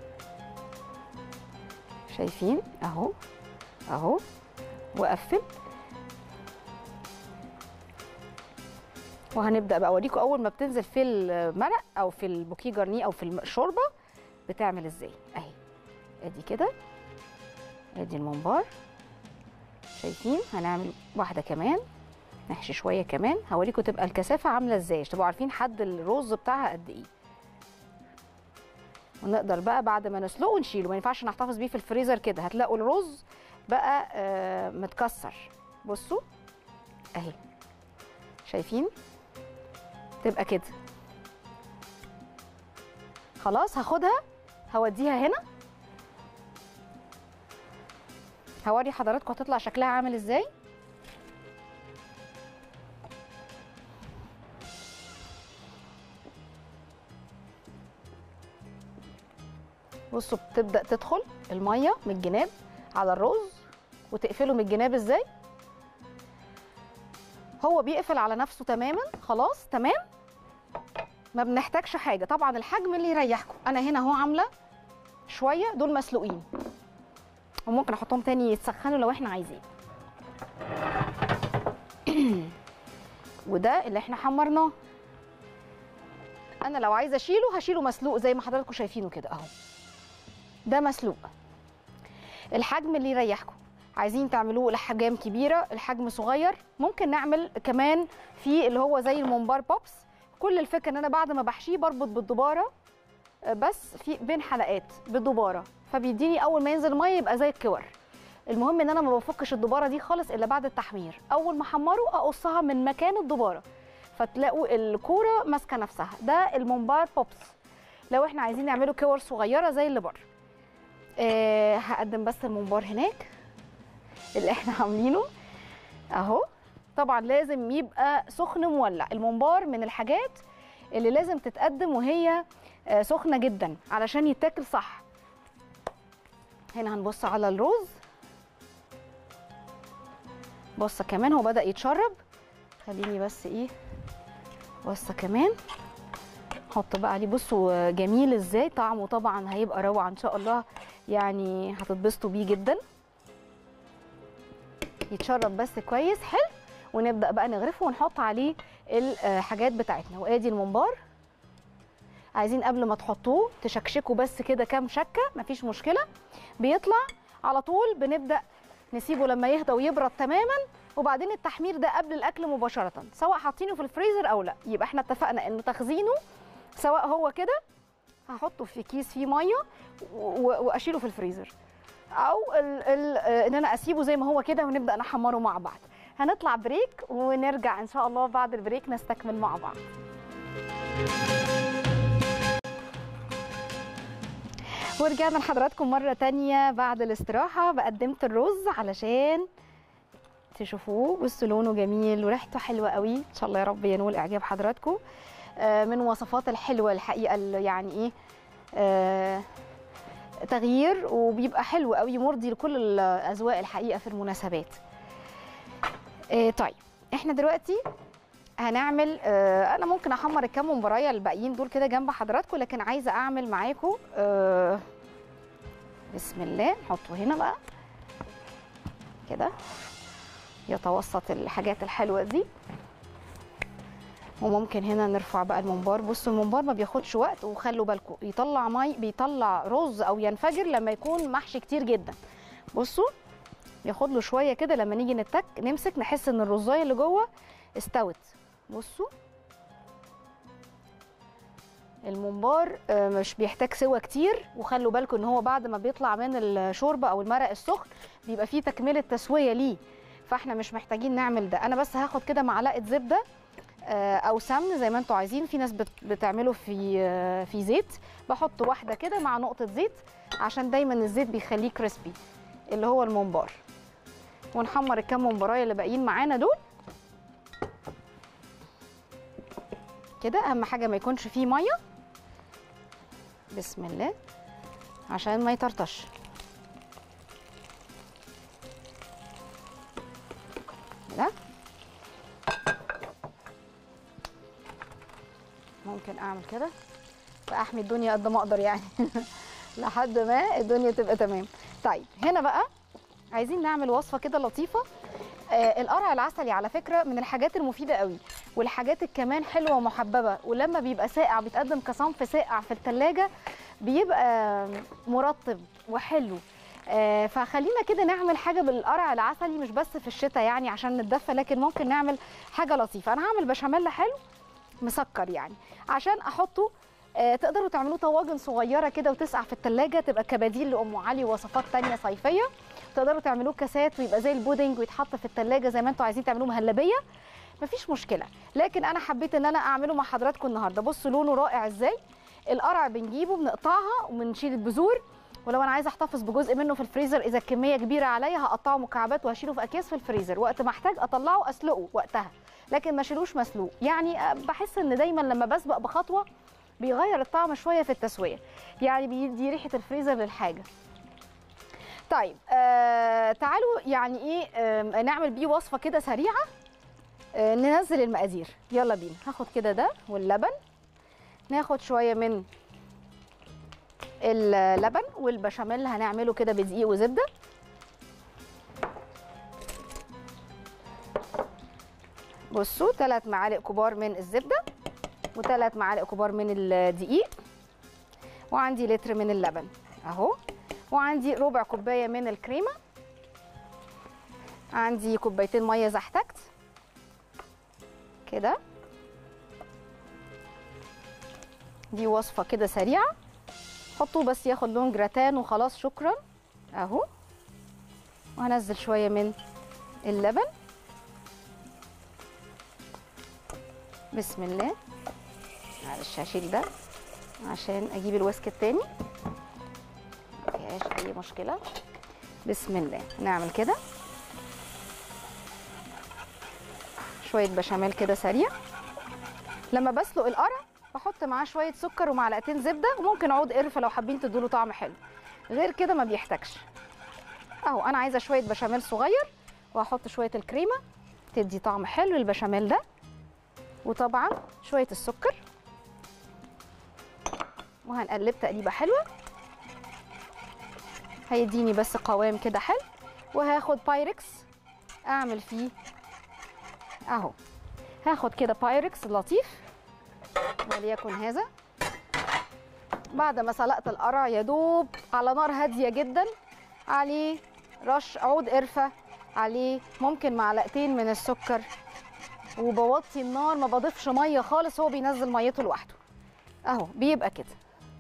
شايفين اهو اهو واقفل وهنبدا بقى اوريكم اول ما بتنزل في المرق او في البوكيه جرنيه او في الشوربه بتعمل ازاي اهي ادي كده ادي الممبار شايفين هنعمل واحده كمان نحشي شويه كمان هوريكم تبقى الكثافه عامله ازاي عشان تبقوا عارفين حد الرز بتاعها قد ايه ونقدر بقى بعد ما نسلقه نشيله ما ينفعش نحتفظ بيه في الفريزر كده هتلاقوا الرز بقى آه متكسر بصوا اهي شايفين تبقى كده خلاص هاخدها هوديها هنا هوري حضراتكم هتطلع شكلها عامل ازاي بصوا بتبدا تدخل الميه من الجناب على الرز وتقفله من الجناب ازاي هو بيقفل على نفسه تماما خلاص تمام ما بنحتاجش حاجه طبعا الحجم اللي يريحكم انا هنا اهو عامله شويه دول مسلوقين وممكن احطهم تاني يتسخنوا لو احنا عايزين وده اللي احنا حمرناه انا لو عايزه اشيله هشيله مسلوق زي ما حضراتكم شايفينه كده اهو ده مسلوق الحجم اللي يريحكم عايزين تعملوه لحجام كبيره الحجم صغير ممكن نعمل كمان في اللي هو زي الممبار بوبس كل الفكره ان انا بعد ما بحشيه بربط بالدباره بس في بين حلقات بالدباره فبيديني اول ما ينزل ميه يبقى زي الكور المهم ان انا ما بفكش الدباره دي خالص الا بعد التحمير اول ما احمره اقصها من مكان الدباره فتلاقوا الكوره ماسكه نفسها ده الممبار بوبس لو احنا عايزين نعمله كور صغيره زي اللي بره أه هقدم بس الممبار هناك اللي احنا عاملينه اهو طبعا لازم يبقى سخن مولع الممبار من الحاجات اللي لازم تتقدم وهي آه، سخنه جدا علشان يتاكل صح هنا هنبص على الرز بصه كمان هو بدا يتشرب خليني بس ايه بصه كمان حط بقى عليه بصوا جميل ازاي طعمه طبعا هيبقى روعه ان شاء الله يعني هتتبسطوا بيه جدا يتشرب بس كويس حلو ونبدا بقى نغرفه ونحط عليه الحاجات بتاعتنا وادي الممبار عايزين قبل ما تحطوه تشكشكوا بس كده كام شكه مفيش مشكله بيطلع على طول بنبدا نسيبه لما يهدى ويبرد تماما وبعدين التحمير ده قبل الاكل مباشره سواء حاطينه في الفريزر او لا يبقى احنا اتفقنا انه تخزينه سواء هو كده هحطه في كيس فيه ميه و- واشيله في الفريزر او ال ال ان انا اسيبه زي ما هو كده ونبدا نحمره مع بعض هنطلع بريك ونرجع ان شاء الله بعد البريك نستكمل مع بعض ورجعنا لحضراتكم مرة تانية بعد الاستراحة بقدمت الرز علشان تشوفوه بصوا لونه جميل وريحته حلوة قوي ان شاء الله يا رب ينول اعجاب حضراتكم آه، من وصفات الحلوة الحقيقة اللي يعني ايه آه، تغيير وبيبقى حلو قوي مرضي لكل الاذواق الحقيقة في المناسبات آه، طيب احنا دلوقتي هنعمل آه، انا ممكن احمر الكام مبرايه الباقيين دول كده جنب حضراتكم لكن عايزه اعمل معاكم آه، بسم الله نحطه هنا بقى كده يتوسط الحاجات الحلوه دي وممكن هنا نرفع بقى الممبار بصوا الممبار ما بياخدش وقت وخلوا بالكم يطلع مي بيطلع رز او ينفجر لما يكون محشي كتير جدا بصوا ياخد له شويه كده لما نيجي نتك نمسك نحس ان الرزايه اللي جوه استوت بصوا الممبار آه، مش بيحتاج سوى كتير وخلوا بالكم ان هو بعد ما بيطلع من الشوربه او المرق السخن بيبقى فيه تكمله تسويه ليه فاحنا مش محتاجين نعمل ده انا بس هاخد كده معلقه زبده آه، او سمن زي ما انتوا عايزين في ناس بت- بتعمله في آه، في زيت بحط واحده كده مع نقطه زيت عشان دايما الزيت بيخليه كريسبي اللي هو الممبار ونحمر الكام ممبرايه اللي باقيين معانا دول كده اهم حاجه ما يكونش فيه ميه بسم الله عشان ما يطرطش كده ممكن اعمل كده واحمي الدنيا قد ما اقدر يعني لحد ما الدنيا تبقى تمام طيب هنا بقى عايزين نعمل وصفه كده لطيفه آه القرع العسلي على فكره من الحاجات المفيده قوي والحاجات كمان حلوه ومحببه ولما بيبقى ساقع بيتقدم كصنف ساقع في الثلاجه بيبقى مرطب وحلو آه، فخلينا كده نعمل حاجه بالقرع العسلي مش بس في الشتاء يعني عشان نتدفى لكن ممكن نعمل حاجه لطيفه انا هعمل بشاميل حلو مسكر يعني عشان احطه آه، تقدروا تعملوه طواجن صغيره كده وتسقع في الثلاجه تبقى كبديل لام علي ووصفات تانية صيفيه تقدروا تعملوه كاسات ويبقى زي البودنج ويتحط في الثلاجه زي ما انتوا عايزين تعملوه مهلبيه مفيش مشكله لكن انا حبيت ان انا اعمله مع حضراتكم النهارده بصوا لونه رائع ازاي القرع بنجيبه بنقطعها وبنشيل البذور ولو انا عايزه احتفظ بجزء منه في الفريزر اذا الكميه كبيره عليا هقطعه مكعبات وهشيله في اكياس في الفريزر وقت ما احتاج اطلعه اسلقه وقتها لكن ما اشيلوش مسلوق يعني آه، بحس ان دايما لما بسبق بخطوه بيغير الطعم شويه في التسويه يعني بيدي ريحه الفريزر للحاجه طيب آه تعالوا يعني ايه آه نعمل بيه وصفه كده سريعه آه ننزل المقادير يلا بينا هاخد كده ده واللبن ناخد شويه من اللبن والبشاميل هنعمله كده بدقيق وزبده بصوا ثلاث معالق كبار من الزبده وثلاث معالق كبار من الدقيق وعندي لتر من اللبن اهو وعندي ربع كوبايه من الكريمه عندي كوبايتين ميه اذا احتجت كده دي وصفه كده سريعه حطوه بس ياخد لون جراتان وخلاص شكرا اهو وهنزل شويه من اللبن بسم الله معلش هشيل ده عشان اجيب الويسك التاني مفيهاش اي مشكله بسم الله نعمل كده شويه بشاميل كده سريع لما بسلق القرع بحط معاه شويه سكر ومعلقتين زبده وممكن عود قرفه لو حابين تدوله طعم حلو غير كده ما بيحتاجش اهو انا عايزه شويه بشاميل صغير وهحط شويه الكريمه تدي طعم حلو للبشاميل ده وطبعا شويه السكر وهنقلب تقليبه حلوه هيديني بس قوام كده حلو وهاخد بايركس اعمل فيه اهو هاخد كده بايركس لطيف وليكن هذا بعد ما سلقت القرع يا دوب على نار هاديه جدا عليه رش عود قرفه عليه ممكن معلقتين من السكر وبوطي النار ما بضيفش ميه خالص هو بينزل ميته لوحده اهو بيبقى كده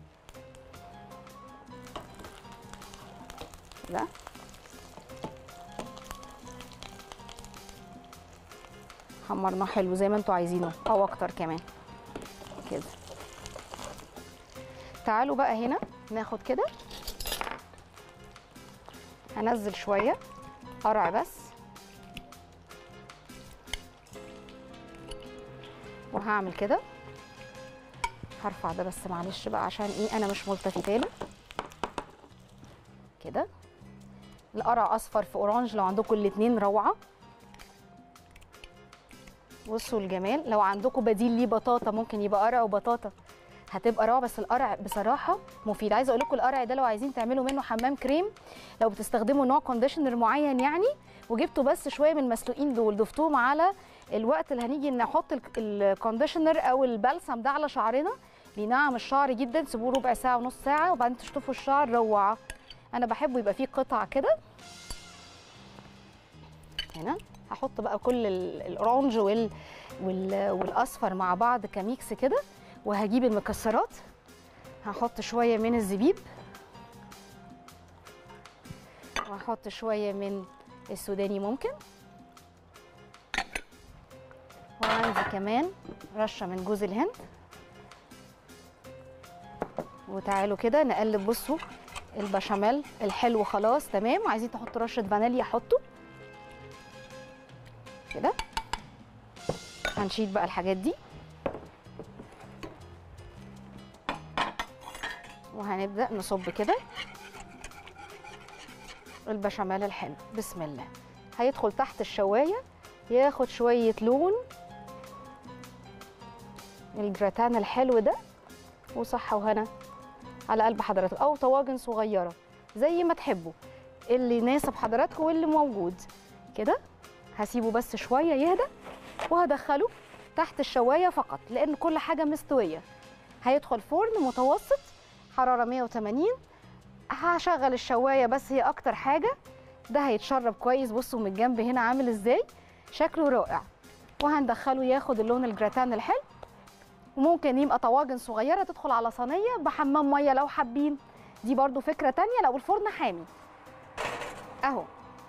كده حمرناه حلو زي ما انتوا عايزينه او اكتر كمان كده تعالوا بقى هنا ناخد كده هنزل شويه قرع بس وهعمل كده هرفع ده بس معلش بقى عشان ايه انا مش ملتفته له كده القرع اصفر في اورانج لو عندكم الاتنين روعه بصوا الجمال لو عندكم بديل ليه بطاطا ممكن يبقى قرع وبطاطا هتبقى روعه بس القرع بصراحه مفيد عايزه اقول لكم القرع ده لو عايزين تعملوا منه حمام كريم لو بتستخدموا نوع كونديشنر معين يعني وجبتوا بس شويه من المسلوقين دول ضفتوهم على الوقت اللي هنيجي نحط ال- الكونديشنر او البلسم ده على شعرنا بينعم الشعر جدا سيبوه ربع ساعه ونص ساعه وبعدين تشطفوا الشعر روعه انا بحبه يبقى فيه قطع كده هنا هحط بقى كل ال- الاورانج وال وال والاصفر مع بعض كميكس كده وهجيب المكسرات هحط شويه من الزبيب وهحط شويه من السوداني ممكن وعندي كمان رشه من جوز الهند وتعالوا كده نقلب بصوا البشاميل الحلو خلاص تمام عايزين تحطوا رشه فانيليا حطوا كده هنشيل بقى الحاجات دي وهنبدا نصب كده البشاميل الحلو بسم الله هيدخل تحت الشوايه ياخد شويه لون الجراتان الحلو ده وصحة وهنا على قلب حضراتكم او طواجن صغيره زي ما تحبوا اللي يناسب حضراتكم واللي موجود كده هسيبه بس شويه يهدى وهدخله تحت الشوايه فقط لان كل حاجه مستويه هيدخل فرن متوسط حراره 180 هشغل الشوايه بس هي اكتر حاجه ده هيتشرب كويس بصوا من الجنب هنا عامل ازاي شكله رائع وهندخله ياخد اللون الجراتان الحلو وممكن يبقى طواجن صغيره تدخل على صينيه بحمام ميه لو حابين دي برضو فكره تانية لو الفرن حامي اهو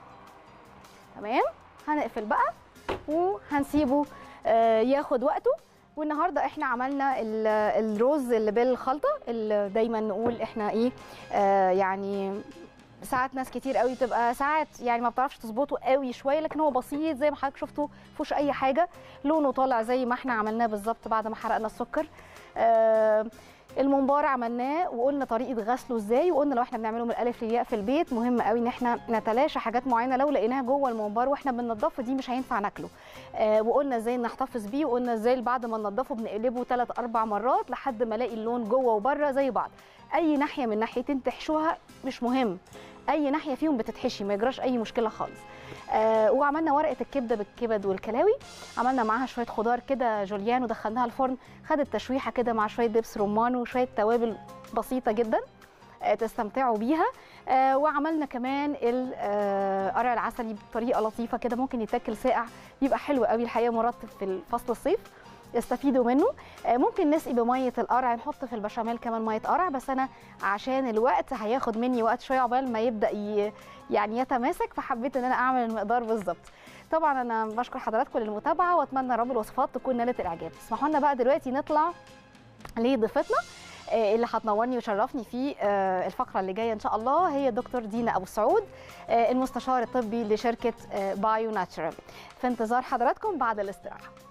تمام هنقفل بقى وهنسيبه آه، ياخد وقته والنهارده احنا عملنا ال- الرز اللي بالخلطه اللي دايما نقول احنا ايه آه يعني ساعات ناس كتير قوي تبقى ساعات يعني ما بتعرفش تظبطه قوي شويه لكن هو بسيط زي ما حضرتك شفتوا فيهوش اي حاجه لونه طالع زي ما احنا عملناه بالظبط بعد ما حرقنا السكر آه الممبار عملناه وقلنا طريقه غسله ازاي وقلنا لو احنا بنعمله من الالف للياء في البيت مهم قوي ان احنا نتلاشى حاجات معينه لو لقيناها جوه الممبار واحنا بننضفه دي مش هينفع ناكله آه وقلنا ازاي نحتفظ بيه وقلنا ازاي بعد ما ننضفه بنقلبه ثلاث اربع مرات لحد ما الاقي اللون جوه وبره زي بعض اي ناحيه من ناحيتين تحشوها مش مهم اي ناحيه فيهم بتتحشي ما يجراش اي مشكله خالص آه وعملنا ورقه الكبده بالكبد والكلاوي عملنا معاها شويه خضار كده جوليان ودخلناها الفرن خدت تشويحه كده مع شويه دبس رمان وشويه توابل بسيطه جدا آه تستمتعوا بيها آه وعملنا كمان القرع العسلي بطريقه لطيفه كده ممكن يتاكل ساقع بيبقى حلو قوي الحقيقه مرطب في فصل الصيف يستفيدوا منه آه، ممكن نسقي بميه القرع نحط في البشاميل كمان ميه قرع بس انا عشان الوقت هياخد مني وقت شويه عقبال ما يبدا ي... يعني يتماسك فحبيت ان انا اعمل المقدار بالظبط طبعا انا بشكر حضراتكم للمتابعه واتمنى رب الوصفات تكون نالت الاعجاب اسمحوا لنا بقى دلوقتي نطلع لضيفتنا آه، اللي هتنورني وشرفني في آه، الفقره اللي جايه ان شاء الله هي دكتور دينا ابو سعود آه، المستشار الطبي لشركه آه، بايو ناتشرال في انتظار حضراتكم بعد الاستراحه